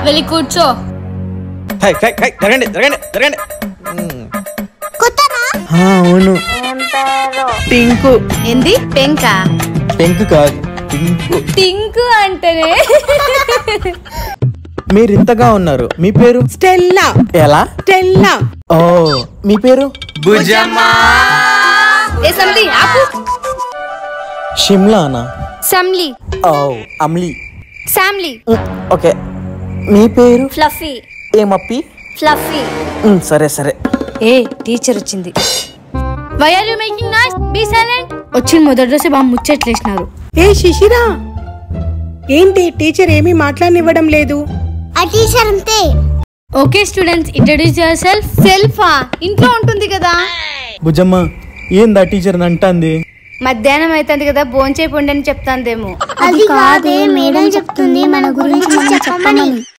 వెళ్ళి కూర్చో high, high, high, జరగండి జరగండి జరగండి కొత్తనా ఆ, అవును టింకు ఏంది పెంక పెంకు కాదు టింకు టింకు అంటేనే మీరు ఇంతగా ఉన్నారు మీ పేరు స్టెల్లా ఎలా స్టెల్లా ఓ మీ పేరు ఏ సంలి ఆపు షిమ్లానా సంలి ఓ అమ్లీ శామ్లీ ఉమ్, ఓకే మీ పేరు ఫ్లఫీ ఏమప్పి ఫ్లఫీ ఉమ్, సరే సరే ఏ టీచర్ వచ్చింది why are you making noise be silent వచ్చిన మొదటి రోజే బాగా ముచ్చట్లేసినారు ఏ శిశిరా ఏంటి టీచర్ ఏమీ మాట్లాడనివ్వడం లేదు ఆ టీచర్ అంతే okay students introduce yourself సెల్ఫా ఇంట్లో ఉంటుంది కదా బుజ్జమ్మ ఏందా టీచర్ అంటాంది మధ్యాహ్నం అవుతుంది కదా భోంచేపు ఉండని చెప్తాందేమో అది కాదే మేడం చెప్తుంది మన గురించి చెప్పమని